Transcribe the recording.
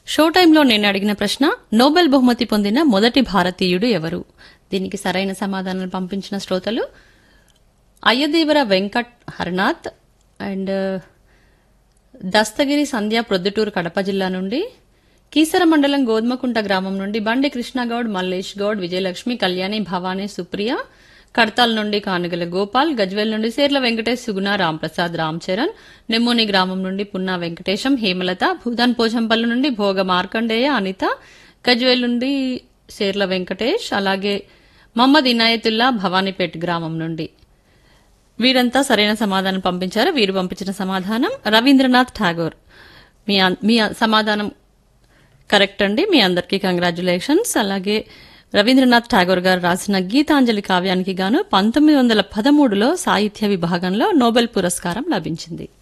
show టైంలో నేను అడిగిన ప్రశ్న నోబెల్ బహుమతి పొందిన మొదటి భారతీయుడు ఎవరు దీనికి సరైన సమాధానాలు పంపించిన శ్రోతలు అయ్యదేవర వెంకట్ హర్నాథ్ అండ్ దస్తగిరి సంధ్య ప్రొద్దుటూరు కడప జిల్లా నుండి కీసర మండలం గోధుమకుంట గ్రామం నుండి బండి కృష్ణగౌడ్ మల్లేష్ గౌడ్ విజయలక్ష్మి కళ్యాణి భవానీ సుప్రియ కడతాల్ నుండి కానుగల గోపాల్ గజ్వేల్ నుండి సేర్ల వెంకటేష్ సుగుణ రాంప్రసాద్ రామ్ చరణ్ నెమ్మూని గ్రామం నుండి పున్నా వెంకటేశం హేమలత భూదాన్ పోచంపల్లి నుండి భోగ మార్కండేయ అనిత గజ్వేల్ నుండి సేర్ల వెంకటేష్ అలాగే మహమ్మద్ ఇనాయతుల్లా భవానీపేట్ గ్రామం నుండి వీరంతా సరైన సమాధానం పంపించారు వీరు పంపించిన సమాధానం రవీంద్రనాథ్ ఠాగూర్ మీ అన్- మీ సమాధానం కరెక్ట్ అండి మీ అందరికీ కంగ్రాచులేషన్స్ అలాగే రవీంద్రనాథ్ ఠాగూర్ గారు రాసిన గీతాంజలి కావ్యానికి గాను పంతొమ్మిది వందల పదమూడులో సాహిత్య విభాగంలో నోబెల్ పురస్కారం లభించింది